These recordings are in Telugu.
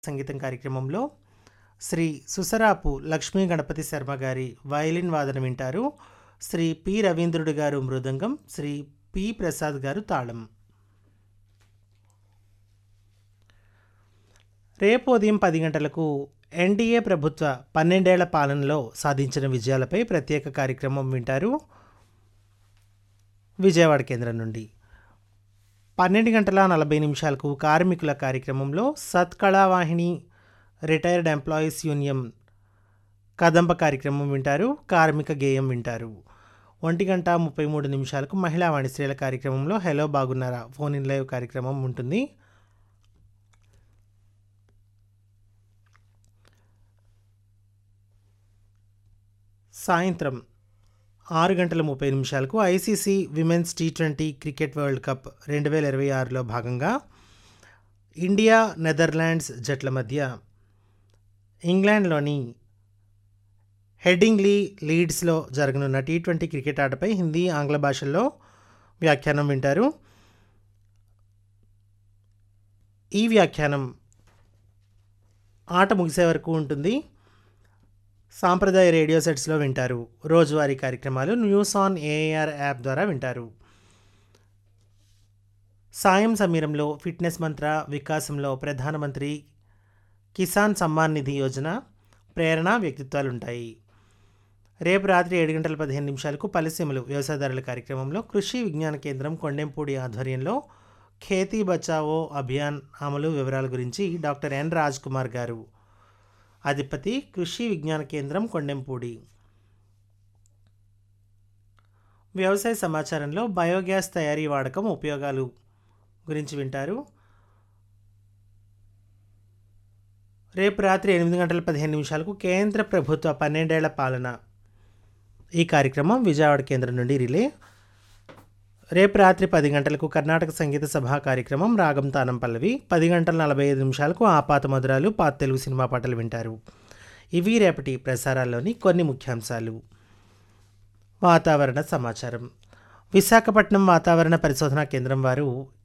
సంగీతం కార్యక్రమంలో శ్రీ సుసరాపు లక్ష్మీ గణపతి శర్మ గారి వయలిన్ వాదన వింటారు శ్రీ పి రవీంద్రుడు గారు మృదంగం శ్రీ పి ప్రసాద్ గారు తాళం రేపు ఉదయం పది గంటలకు ఎన్డీఏ ప్రభుత్వ పన్నెండేళ్ల పాలనలో సాధించిన విజయాలపై ప్రత్యేక కార్యక్రమం వింటారు విజయవాడ కేంద్రం నుండి పన్నెండు గంటల నలభై నిమిషాలకు కార్మికుల కార్యక్రమంలో సత్కళావాహిని రిటైర్డ్ ఎంప్లాయీస్ యూనియన్ కదంబ కార్యక్రమం వింటారు కార్మిక గేయం వింటారు ఒంటి గంట ముప్పై మూడు నిమిషాలకు మహిళా వాణిశ్రీల కార్యక్రమంలో హలో బాగున్నారా ఫోన్ ఇన్ లైవ్ కార్యక్రమం ఉంటుంది సాయంత్రం ఆరు గంటల ముప్పై నిమిషాలకు ICC women's T twenty cricket world cup రెండు వేల ఇరవై ఆరులో భాగంగా ఇండియా నెదర్లాండ్స్ జట్ల మధ్య ఇంగ్లాండ్లోని హెడ్డింగ్లీ లీడ్స్లో జరగనున్న టీ ట్వంటీ క్రికెట్ ఆటపై హిందీ ఆంగ్ల భాషల్లో వ్యాఖ్యానం వింటారు ఈ వ్యాఖ్యానం ఆట ముగిసే వరకు ఉంటుంది సాంప్రదాయ రేడియో సెట్స్లో వింటారు రోజువారీ కార్యక్రమాలు న్యూస్ ఆన్ ఏఆర్ యాప్ ద్వారా వింటారు సాయం సమీరంలో ఫిట్నెస్ మంత్ర వికాసంలో ప్రధానమంత్రి కిసాన్ సమ్మాన్ నిధి యోజన ప్రేరణ వ్యక్తిత్వాలు ఉంటాయి రేపు రాత్రి ఏడు గంటల పదిహేను నిమిషాలకు పలిసీమలు వ్యవసాయదారుల కార్యక్రమంలో కృషి విజ్ఞాన కేంద్రం కొండెంపూడి ఆధ్వర్యంలో ఖేతీ బచావో అభియాన్ అమలు వివరాల గురించి డాక్టర్ ఎన్ రాజ్ కుమార్ గారు అధిపతి కృషి విజ్ఞాన కేంద్రం కొండెంపూడి వ్యవసాయ సమాచారంలో బయోగ్యాస్ తయారీ వాడకం ఉపయోగాలు గురించి వింటారు రేపు రాత్రి ఎనిమిది గంటల పదిహేను నిమిషాలకు కేంద్ర ప్రభుత్వ పన్నెండేళ్ల పాలన ఈ కార్యక్రమం విజయవాడ కేంద్రం నుండి రిలే రేపు రాత్రి పది గంటలకు కర్ణాటక సంగీత సభా కార్యక్రమం రాగం తానం పల్లవి పది గంటల నలభై ఐదు నిమిషాలకు ఆపాత మధురాలు పాత తెలుగు సినిమా పాటలు వింటారు ఇవి రేపటి ప్రసారాల్లోని కొన్ని ముఖ్యాంశాలు వాతావరణ సమాచారం విశాఖపట్నం వాతావరణ పరిశోధనా కేంద్రం వారు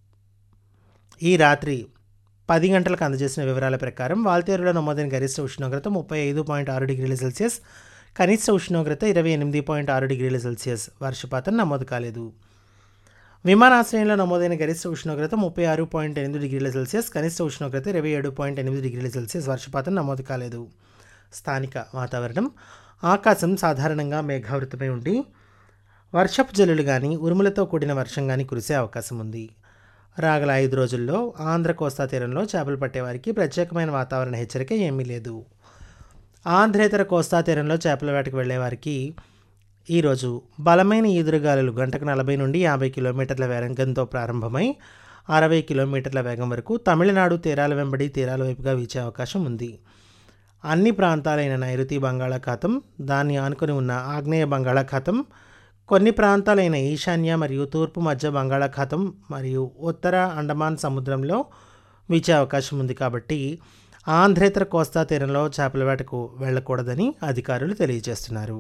ఈ రాత్రి పది గంటలకు అందజేసిన వివరాల ప్రకారం వాల్తేరులో నమోదైన గరిష్ట ఉష్ణోగ్రత ముప్పై ఐదు పాయింట్ ఆరు డిగ్రీల సెల్సియస్ కనిష్ట ఉష్ణోగ్రత ఇరవై ఎనిమిది పాయింట్ ఆరు డిగ్రీల సెల్సియస్ వర్షపాతం నమోదు కాలేదు విమానాశ్రయంలో నమోదైన గరిష్ట ఉష్ణోగ్రత ముప్పై ఆరు పాయింట్ ఎనిమిది డిగ్రీల సెల్సియస్ కనిష్ట ఉష్ణోగ్రత ఇరవై ఏడు పాయింట్ ఎనిమిది డిగ్రీల సెల్సియస్ వర్షపాతం నమోదు కాలేదు స్థానిక వాతావరణం ఆకాశం సాధారణంగా మేఘావృతమై ఉండి వర్షపు జల్లులు కానీ ఉరుములతో కూడిన వర్షం కానీ కురిసే అవకాశం ఉంది రాగల ఐదు రోజుల్లో ఆంధ్ర కోస్తా తీరంలో చేపలు పట్టేవారికి ప్రత్యేకమైన వాతావరణ హెచ్చరిక ఏమీ లేదు ఆంధ్రేతర కోస్తా తీరంలో చేపల వేటకు వెళ్ళేవారికి ఈరోజు బలమైన ఈదురుగాలులు గంటకు నలభై నుండి యాభై కిలోమీటర్ల వేగంతో ప్రారంభమై అరవై కిలోమీటర్ల వేగం వరకు తమిళనాడు తీరాల వెంబడి తీరాల వైపుగా వీచే అవకాశం ఉంది అన్ని ప్రాంతాలైన నైరుతి బంగాళాఖాతం దాన్ని ఆనుకొని ఉన్న ఆగ్నేయ బంగాళాఖాతం కొన్ని ప్రాంతాలైన ఈశాన్య మరియు తూర్పు మధ్య బంగాళాఖాతం మరియు ఉత్తర అండమాన్ సముద్రంలో వీచే అవకాశం ఉంది కాబట్టి ఆంధ్రేతర కోస్తా తీరంలో చేపల వేటకు వెళ్ళకూడదని అధికారులు తెలియజేస్తున్నారు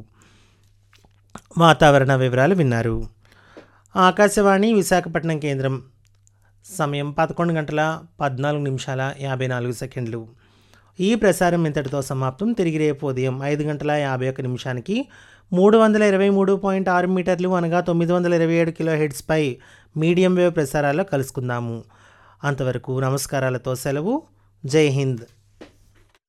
వాతావరణ వివరాలు విన్నారు ఆకాశవాణి విశాఖపట్నం కేంద్రం సమయం పదకొండు గంటల పద్నాలుగు నిమిషాల యాభై నాలుగు సెకండ్లు ఈ ప్రసారం ఇంతటితో సమాప్తం తిరిగి రేపు ఉదయం ఐదు గంటల యాభై ఒక్క నిమిషానికి మూడు వందల ఇరవై మూడు పాయింట్ ఆరు మీటర్లు అనగా తొమ్మిది వందల ఇరవై ఏడు కిలో హెడ్స్పై మీడియం వేవ్ ప్రసారాల్లో కలుసుకుందాము అంతవరకు నమస్కారాలతో సెలవు జై హింద్